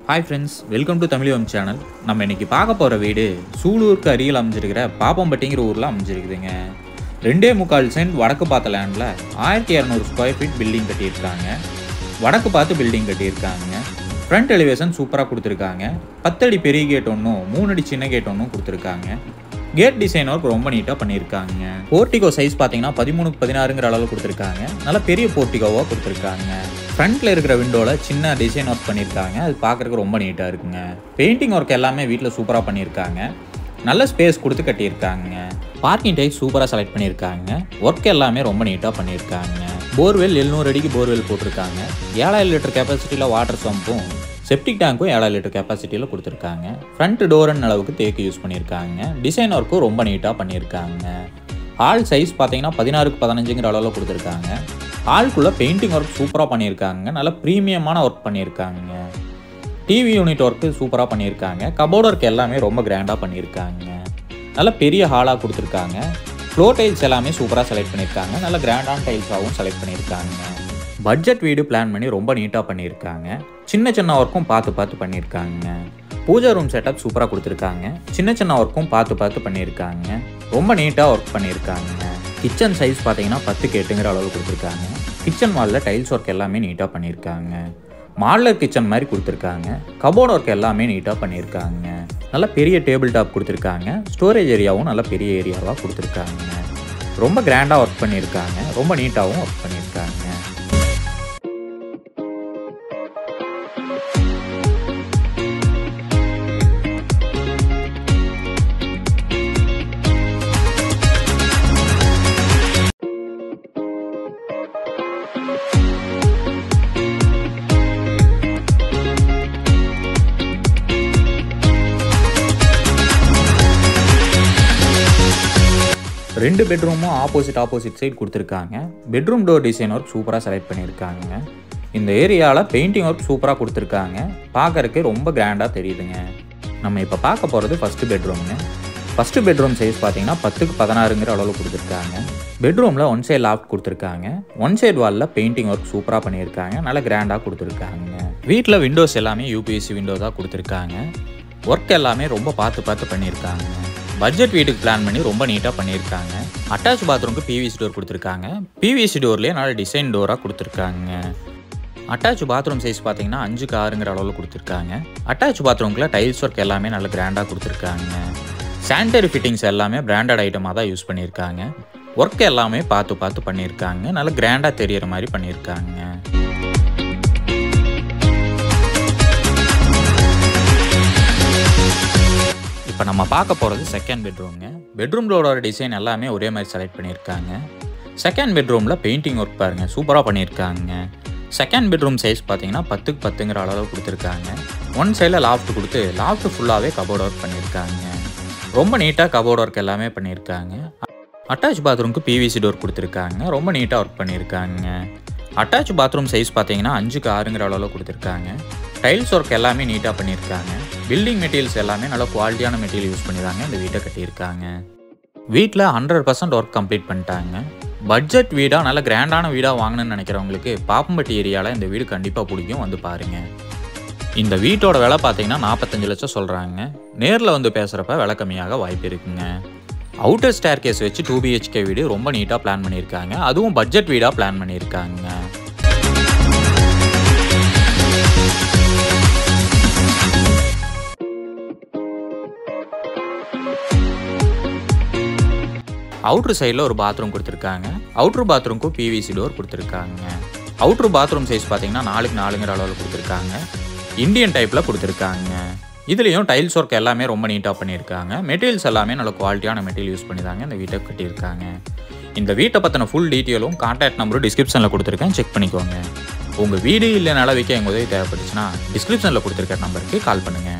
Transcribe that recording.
hi friends welcome to தமிழிவம் channel நம்ம இன்னைக்கு பார்க்க போகிற வீடு சூலூருக்கு அருகில் அமைஞ்சிருக்கிற பாப்பம்பட்டிங்கிற ஊரில் அமைஞ்சிருக்குதுங்க ரெண்டே முக்கால் சென்ட் வடக்கு பார்த்த லேண்டில் ஆயிரத்தி இரநூறு ஸ்கொயர் ஃபீட் பில்டிங் கட்டியிருக்காங்க வடக்கு பார்த்து பில்டிங் கட்டியிருக்காங்க ஃப்ரண்ட் எலிவேஷன் சூப்பராக கொடுத்துருக்காங்க பத்தடி பெரிய கேட் ஒன்றும் மூணு அடி சின்ன கேட் ஒன்றும் கொடுத்துருக்காங்க கேட் டிசைன் ஒர்க் ரொம்ப நீட்டாக பண்ணியிருக்காங்க போர்ட்டிகோ சைஸ் பார்த்தீங்கன்னா பதிமூணுக்கு பதினாறுங்கிற அளவு கொடுத்துருக்காங்க நல்ல பெரிய போர்ட்டிகோவாக கொடுத்துருக்காங்க ஃப்ரண்ட்டில் இருக்கிற விண்டோவில் சின்ன டிசைன் ஒர்க் பண்ணியிருக்காங்க அது பார்க்குறதுக்கு ரொம்ப நீட்டாக இருக்குங்க பெயிண்டிங் ஒர்க் எல்லாமே வீட்டில் சூப்பராக பண்ணியிருக்காங்க நல்ல ஸ்பேஸ் கொடுத்து கட்டியிருக்காங்க பார்க்கிங் டைப் சூப்பராக செலக்ட் பண்ணியிருக்காங்க ஒர்க் எல்லாமே ரொம்ப நீட்டாக பண்ணியிருக்காங்க போர்வெல் எழுநூறு அடிக்கு போர்வெல் போட்டிருக்காங்க ஏழாயிரம் லிட்டர் கெப்பாசிட்டியில் வாட்டர் பம்பும் செப்டிக் டேங்க்கும் ஏழாயிரம் லிட்டர் கெப்பாசிட்டியில் கொடுத்துருக்காங்க ஃப்ரண்ட் டோர்னு அளவுக்கு தேக்கு யூஸ் பண்ணியிருக்காங்க டிசைன் ஒர்க்கும் ரொம்ப நீட்டாக பண்ணியிருக்காங்க ஹால் சைஸ் பார்த்தீங்கன்னா பதினாறுக்கு பதினஞ்சுங்கிற அளவில் கொடுத்துருக்காங்க ஹால்குள்ளே பெயிண்டிங் ஒர்க் சூப்பராக பண்ணியிருக்காங்க நல்ல ப்ரீமியமான ஒர்க் பண்ணியிருக்காங்க டிவி யூனிட் ஒர்க்கு சூப்பராக பண்ணியிருக்காங்க கபோர்ட் ஒர்க் எல்லாமே ரொம்ப கிராண்டாக பண்ணியிருக்காங்க நல்ல பெரிய ஹாலாக கொடுத்துருக்காங்க ஃப்ளோர் டைல்ஸ் எல்லாமே சூப்பராக செலக்ட் பண்ணியிருக்காங்க நல்ல கிராண்டான டைல்ஸாகவும் செலக்ட் பண்ணியிருக்காங்க பட்ஜெட் வீடு பிளான் பண்ணி ரொம்ப நீட்டாக பண்ணியிருக்காங்க சின்ன சின்ன ஒர்க்கும் பார்த்து பார்த்து பண்ணியிருக்காங்க பூஜா ரூம் செட்டப் சூப்பராக கொடுத்துருக்காங்க சின்ன சின்ன ஒர்க்கும் பார்த்து பார்த்து பண்ணியிருக்காங்க ரொம்ப நீட்டாக ஒர்க் பண்ணியிருக்காங்க கிச்சன் சைஸ் பார்த்தீங்கன்னா பத்துக்கு எட்டுங்கிற அளவு கொடுத்துருக்காங்க கிச்சன் வாலில் டைல்ஸ் ஒர்க் எல்லாமே நீட்டாக பண்ணியிருக்காங்க மாடலர் கிச்சன் மாதிரி கொடுத்துருக்காங்க கபோர்ட் ஒர்க் எல்லாமே நீட்டாக பண்ணியிருக்காங்க நல்ல பெரிய டேபிள் டாப் கொடுத்துருக்காங்க ஸ்டோரேஜ் ஏரியாவும் நல்ல பெரிய ஏரியாவாக கொடுத்துருக்காங்க ரொம்ப கிராண்டாக ஒர்க் பண்ணியிருக்காங்க ரொம்ப நீட்டாகவும் ஒர்க் பண்ணியிருக்காங்க ரெண்டு பெட்ரூமும் ஆப்போசிட் ஆப்போசிட் சைடு கொடுத்துருக்காங்க பெட்ரூம் டோர் டிசைன் ஒர்க் சூப்பராக செலக்ட் பண்ணியிருக்காங்க இந்த ஏரியாவில் பெயிண்டிங் ஒர்க் சூப்பராக கொடுத்துருக்காங்க பார்க்கறதுக்கு ரொம்ப கிராண்டாக தெரியுதுங்க நம்ம இப்போ பார்க்க போகிறது ஃபஸ்ட்டு பெட்ரூம்ங்க ஃபஸ்ட்டு பெட்ரூம் சைஸ் பார்த்தீங்கன்னா பத்துக்கு பதினாறுங்கிற அளவில் கொடுத்துருக்காங்க பெட்ரூமில் ஒன் சைடு லாஃப்ட் கொடுத்துருக்காங்க ஒன் சைடு வாலில் பெயிண்டிங் ஒர்க் சூப்பராக பண்ணியிருக்காங்க நல்லா கிராண்டாக கொடுத்துருக்காங்க வீட்டில் விண்டோஸ் எல்லாமே யூபிஎஸ்சி விண்டோ தான் கொடுத்துருக்காங்க ஒர்க் எல்லாமே ரொம்ப பார்த்து பார்த்து பண்ணியிருக்காங்க பட்ஜெட் வீட்டுக்கு பிளான் பண்ணி ரொம்ப நீட்டாக பண்ணியிருக்காங்க அட்டாச் பாத்ரூம்க்கு பிவிசி டோர் கொடுத்துருக்காங்க பிவிசி டோர்லேயே நல்ல டிசைன் டோராக கொடுத்துருக்காங்க அட்டாச் பாத்ரூம் சைஸ் பார்த்தீங்கன்னா அஞ்சுக்கு ஆறுங்கிற அளவில் கொடுத்துருக்காங்க அட்டாச் பாத்ரூம்குள்ள டைல்ஸ் ஒர்க் எல்லாமே நல்ல கிராண்டாக கொடுத்துருக்காங்க சானிடரி ஃபிட்டிங்ஸ் எல்லாமே பிராண்டட் ஐட்டமாக தான் யூஸ் பண்ணியிருக்காங்க ஒர்க் எல்லாமே பார்த்து பார்த்து பண்ணியிருக்காங்க நல்ல கிராண்டாக தெரியற மாதிரி பண்ணியிருக்காங்க இப்போ நம்ம பார்க்க போகிறது செகண்ட் பெட்ரூம்ங்க பெட்ரூம் டோரோட டிசைன் எல்லாமே ஒரே மாதிரி செலக்ட் பண்ணியிருக்காங்க செகண்ட் பெட்ரூமில் பெயிண்டிங் ஒர்க் பாருங்கள் சூப்பராக பண்ணியிருக்காங்க செகண்ட் பெட்ரூம் சைஸ் பார்த்தீங்கன்னா பத்துக்கு பத்துங்கிற அளவு கொடுத்துருக்காங்க ஒன் சைடில் லாஃப்ட் கொடுத்து லாஃப்ட் ஃபுல்லாகவே கபோர்ட் ஒர்க் பண்ணியிருக்காங்க ரொம்ப நீட்டாக கபோர்ட் ஒர்க் எல்லாமே பண்ணியிருக்காங்க அட்டாச் பாத்ரூம்க்கு பிவிசி டோர் கொடுத்துருக்காங்க ரொம்ப நீட்டாக ஒர்க் பண்ணியிருக்காங்க அட்டாச் பாத்ரூம் சைஸ் பார்த்தீங்கன்னா அஞ்சுக்கு ஆறுங்கிற அளவில் கொடுத்துருக்காங்க டைல்ஸ் ஒர்க் எல்லாமே நீட்டாக பண்ணியிருக்காங்க பில்டிங் மெட்டீரியல்ஸ் எல்லாமே நல்ல குவாலிட்டியான மெட்டீரியல் யூஸ் பண்ணி தாங்க இந்த வீட்டை கட்டியிருக்காங்க வீட்டில் ஹண்ட்ரட் பர்சன்ட் ஒர்க் கம்ப்ளீட் பண்ணிட்டாங்க பட்ஜெட் வீடாக நல்ல கிராண்டான வீடாக வாங்கணும்னு நினைக்கிறவங்களுக்கு பாப்பம்பட்டி ஏரியாவில் இந்த வீடு கண்டிப்பாக பிடிக்கும் வந்து பாருங்கள் இந்த வீட்டோட விலை பார்த்தீங்கன்னா நாற்பத்தஞ்சு லட்சம் சொல்கிறாங்க நேரில் வந்து பேசுகிறப்ப விலை கம்மியாக வாய்ப்பு இருக்குங்க அவுட்டர் ஸ்டேர் கேஸ் வச்சு டூ பிஹெச்கே வீடு ரொம்ப நீட்டாக பிளான் பண்ணியிருக்காங்க அதுவும் பட்ஜெட் வீடாக பிளான் பண்ணியிருக்காங்க அவுட்ரு சைடில் ஒரு பாத்ரூம் கொடுத்துருக்காங்க அவுட்ரு பாத்ரூம்க்கும் பிவிசி டோர் கொடுத்துருக்காங்க அவுட்ரு பாத்ரூம் சைஸ் பார்த்தீங்கன்னா நாலுக்கு நாலுங்கிற அளவில் கொடுத்துருக்காங்க இந்தியன் டைப்பில் கொடுத்துருக்காங்க இதுலேயும் டைல்ஸ் ஒர்க் எல்லாமே ரொம்ப நீட்டாக பண்ணியிருக்காங்க மெட்டீரியல்ஸ் எல்லாமே நல்ல குவாலிட்டியான மெட்டீரியல் யூஸ் பண்ணி தாங்க இந்த வீட்டை கட்டியிருக்காங்க இந்த வீட்டை பற்றின ஃபுல் டீட்டெயிலும் கான்டாக்ட் நம்பரும் டிஸ்கிரிப்ஷனில் கொடுத்துருக்கேன் செக் பண்ணிக்கோங்க உங்கள் வீடு இல்லை நில விற்க எங்கள் உதவி தேவைப்பட்டுச்சுன்னா டிஸ்கிரிப்ஷனில் கொடுத்துருக்க நம்பருக்கு கால் பண்ணுங்கள்